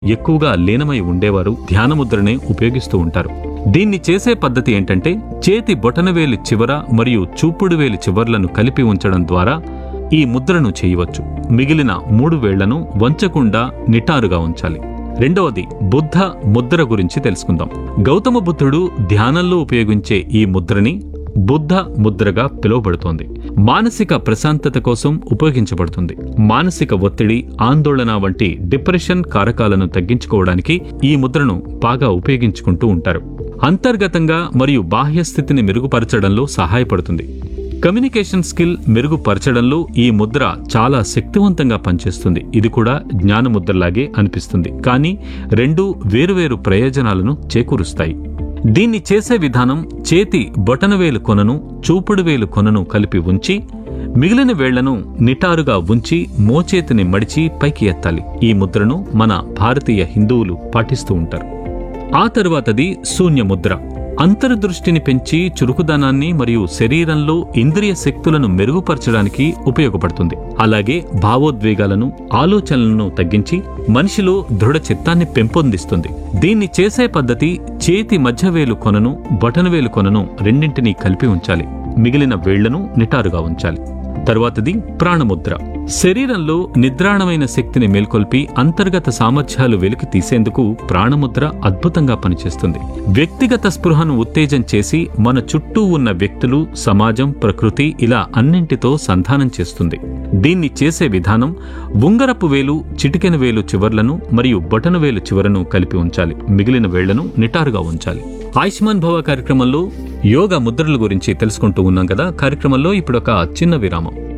ఎక్కువగా లీనమై ఉండేవారు ధ్యానముద్రనే ఉపయోగిస్తూ ఉంటారు దీన్ని చేసే పద్ధతి ఏంటంటే చేతి బొటనవేలి చివర మరియు చూపుడు వేలి చివర్లను కలిపి ఉంచడం ద్వారా ఈ ముద్రను చేయవచ్చు మిగిలిన మూడు వేళ్లను వంచకుండా నిటారుగా ఉంచాలి రెండవది బుద్ధ ముద్ర గురించి తెలుసుకుందాం గౌతమ బుద్ధుడు ధ్యానంలో ఉపయోగించే ఈ ముద్రని బుద్ధ ముద్రగా పిలువబడుతోంది మానసిక ప్రశాంతత కోసం ఉపయోగించబడుతుంది మానసిక ఒత్తిడి ఆందోళన వంటి డిప్రెషన్ కారకాలను తగ్గించుకోవడానికి ఈ ముద్రను బాగా ఉపయోగించుకుంటూ ఉంటారు అంతర్గతంగా మరియు బాహ్య స్థితిని మెరుగుపరచడంలో సహాయపడుతుంది కమ్యూనికేషన్ స్కిల్ మెరుగుపరచడంలో ఈ ముద్ర చాలా శక్తివంతంగా పనిచేస్తుంది ఇది కూడా జ్ఞానముద్రలాగే అనిపిస్తుంది కానీ రెండు వేరువేరు ప్రయోజనాలను చేకూరుస్తాయి దీన్ని చేసే విధానం చేతి బొటనవేలు కొనను చూపుడు వేలు కొనను కలిపి ఉంచి మిగిలిన వేళ్లను నిటారుగా ఉంచి మోచేతిని మడిచి పైకి ఎత్తాలి ఈ ముద్రను మన భారతీయ హిందువులు పాటిస్తూ ఉంటారు ఆ తరువాతది శూన్యముద్ర అంతర్దృష్టిని పెంచి చురుకుదనాన్ని మరియు శరీరంలో ఇంద్రియ శక్తులను మెరుగుపరచడానికి ఉపయోగపడుతుంది అలాగే భావోద్వేగాలను ఆలోచనలను తగ్గించి మనిషిలో దృఢ చిత్తాన్ని పెంపొందిస్తుంది దీన్ని చేసే పద్ధతి చేతి మధ్యవేలు కొనను బటనవేలు కొనను రెండింటినీ కలిపి ఉంచాలి మిగిలిన వేళ్లను నిటారుగా ఉంచాలి తరువాతది ప్రాణముద్ర శరీరంలో నిద్రాణమైన శక్తిని మేల్కొల్పి అంతర్గత సామర్థ్యాలు వెలికి తీసేందుకు ప్రాణముద్ర అద్భుతంగా పనిచేస్తుంది వ్యక్తిగత స్పృహను ఉత్తేజం చేసి మన చుట్టూ ఉన్న వ్యక్తులు సమాజం ప్రకృతి ఇలా అన్నింటితో సంధానం చేస్తుంది దీన్ని చేసే విధానం ఉంగరపు వేలు చిటికెన వేలు చివర్లను మరియు బొటన వేలు చివరను కలిపి ఉంచాలి మిగిలిన వేళ్లను నిటారుగా ఉంచాలి ఆయుష్మాన్ భవ కార్యక్రమంలో యోగా ముద్రల గురించి తెలుసుకుంటూ ఉన్నాం కదా కార్యక్రమంలో ఇప్పుడు ఒక చిన్న విరామం